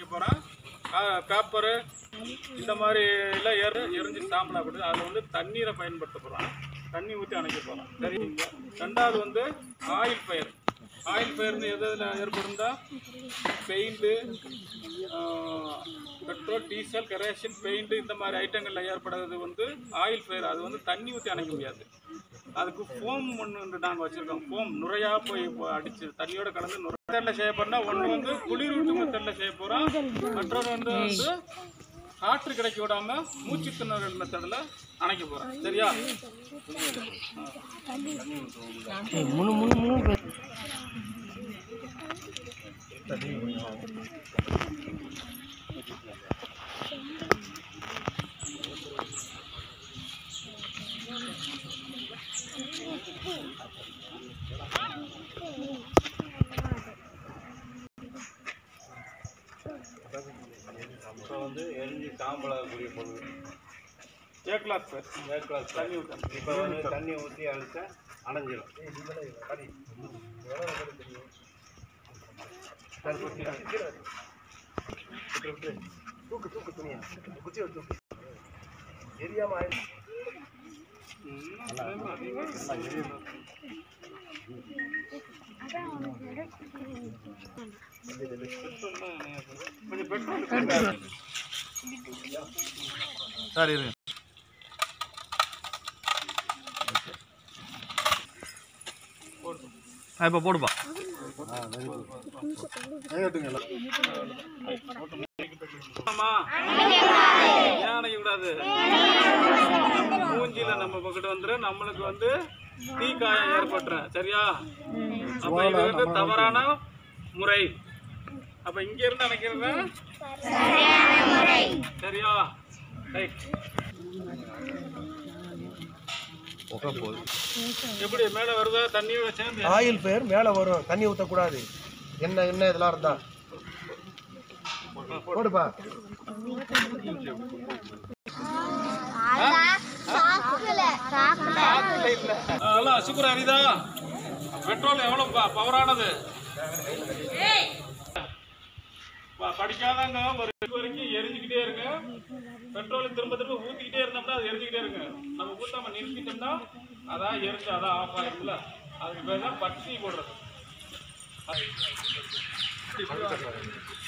அணைக்க போகிறோம் பேப்பரு இந்த மாதிரி எல்லாம் எரி எரிஞ்சு சாம்பலாக கொடுத்து அதில் வந்து தண்ணீரை பயன்படுத்த போகிறோம் தண்ணி ஊற்றி அணைக்க போகிறோம் சரிங்களா ரெண்டாவது வந்து ஆயில் ஃபயர் ஆயில் ஃபயர்னு எது எதில் ஏற்படுந்தா paint petrol diesel kerosene paint இந்த மாதிரி ஐட்டங்களில் ஏற்படுறது வந்து ஆயில் ஃபயர் அது வந்து தண்ணி ஊற்றி அணைக்க முடியாது அதுக்கு ஃபோம் ஒன்று நாங்கள் வச்சுருக்கோம் ஃபோம் நுரையாக போய் இப்போ அடிச்சு தண்ணியோட கலந்து நுரை மெத்தடில் செய்ய போறோம்னா ஒன்று வந்து குளிர் ஊட்டு மெத்தடில் செய்ய போகிறோம் மற்றொரு வந்து வந்து காற்று கிடைக்க விடாம மூச்சு திணறல் மெத்தடில் அணைக்க போகிறோம் சரியா முழு முழு முழு இப்போ வந்து எரிஞ்சு சாம்பலாகக்கூடிய பொருள் ஏ கிளாஸ் சார் ஏற்கனவே தண்ணி ஊற்றணும் இப்போ வந்து தண்ணி ஊற்றி அழிச்சா அணைஞ்சிடும் கொஞ்சம் பெட்ரோல் சார் இருங்க ஆ இப்போ போடுப்பா ஆமா ஏன் அணைக்க கூடாது மூஞ்சில நம்ம பக்கத்து வந்துடும் நம்மளுக்கு வந்து தீக்காயம் ஏற்பட்டுரும் சரியா அப்ப இது வந்து தவறான முறை அப்ப இங்க இருந்து அணைக்கிறது சரியா ரைட் எப்படி மேல வருதா தண்ணியோட சேர்ந்து ஆயில் ஃபயர் மேலே வரும் தண்ணி ஊற்றக்கூடாது என்ன என்ன இதெல்லாம் இருந்தா போடுப்பா அதெல்லாம் சுக்குர அரிதா பெட்ரோல் எவ்வளவு ப- பவரானது ப- படிக்காதவங்க ஒரு இது வரைக்கும் எரிஞ்சுக்கிட்டே இருங்க பெட்ரோல் திரும்ப திரும்ப ஊத்திக்கிட்டே இருந்தோம்னா அது எரிஞ்சுக்கிட்டே இருக்கு நம்ம ஊத்தாம நிறுத்திட்டோம்னா அதான் எரிஞ்சு அதான் ஆஃப் ஆயிருக்குல்ல அதுக்கு பேர் தான் பட்சி போடுறது